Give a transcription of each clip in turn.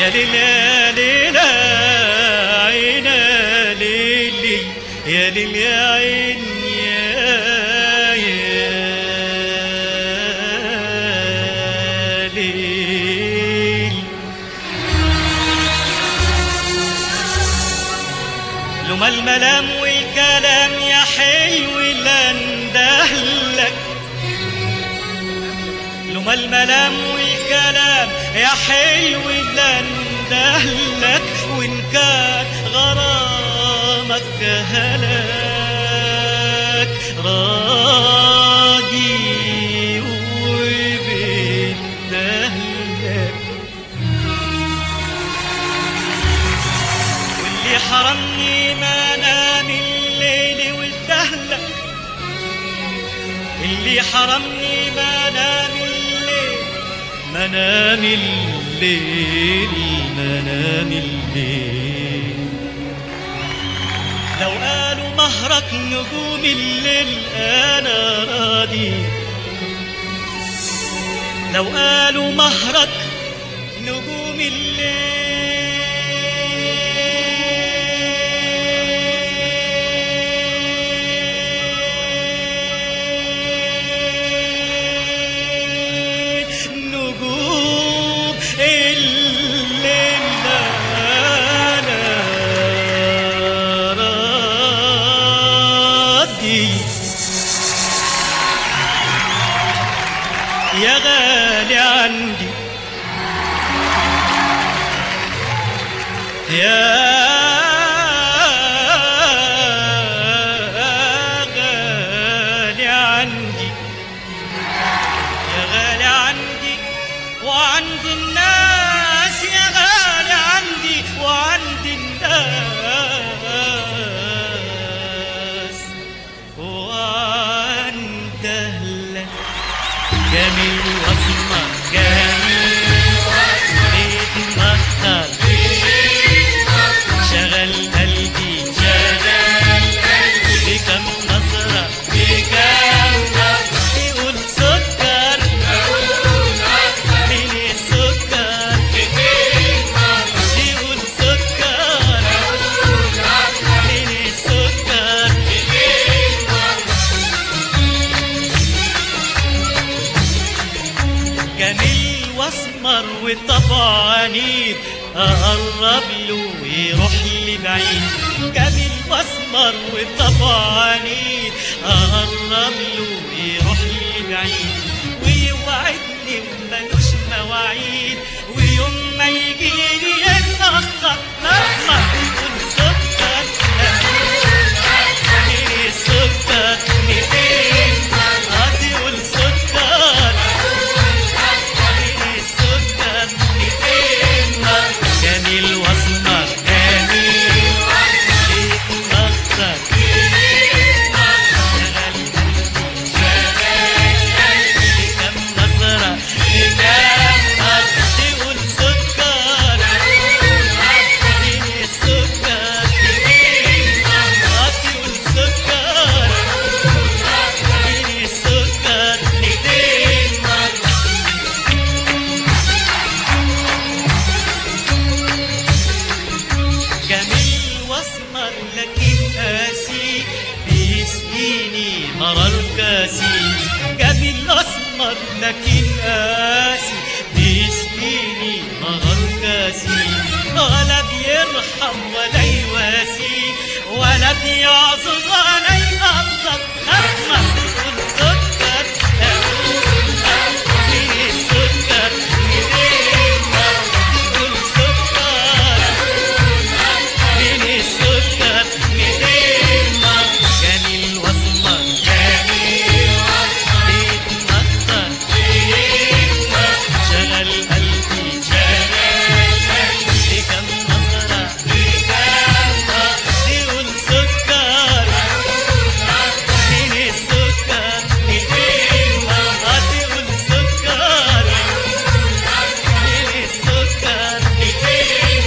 يا ليل يا ليل عين ليلي يا ليل يا عين يا يا ليل لما الملام والكلام يا حلو لا اندهلك لما الملام والكلام يا حلو لا اندهلك وان كان غرامك هلاك راجي وبندهلك واللي حرمني ما نام الليل والدهلك اللي حرمني ما نام الليل ما نام الليل ما نام الليل لو قالوا مهرك نجوم الليل انا راضي لو قالوا مهرك نجوم الليل نجوم الليل انا راضي يا غالي عندي يا غالي عندي يا غالي عندي وعند الناس يا غالي عندي وعند الناس وعند أهلك جميل واسمر جميل بيتمخر شغل قلبي شغل قلبي بكم نظرة بكم نظرة يقول سكر من السكر يقول سكر من السكر جميل واسمر وطبعه عنيد اقرب له ويروح لي بعيد جميل واسمر وطبعه عنيد اقرب له ويروح لي بعيد ويوعدني وملوش مواعيد ويوم ما يجيلي يتأخر مهما يكون سكر إيه سكر إيه قاضي يقول سكر السكر جميل واسمر جميل يتمخر كم نظرة كم تقول سكر السكر تقول سكر السكر جميل واسمر لكن قاسي بيسقيني مرار كاسي جميل اسمر لكن قاسي بيسقيني مرار كاسي ولا بيرحم ولا يواسي ولا بيعذر ولا يقدر اسمر يقول سكر يقول سكر يقول سكر من السكر ميتين جميل واسمر جميل بيتمخر شغل قلبي شغل قلبي كم نظرة يقول سكر من السكر ميتين تقول سكر من السكر ميتين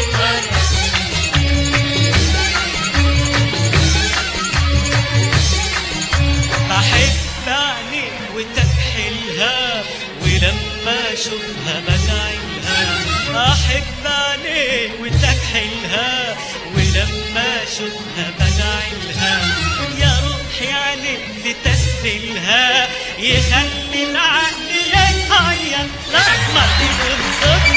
بحب عينيك وتكحلها ولما اشوفها بدعيلها احب عليك وتكحلها ولما اشوفها بدعيلها يا روحي عليك في تسهيلها يخلي العقل يتغير لما تقول سكر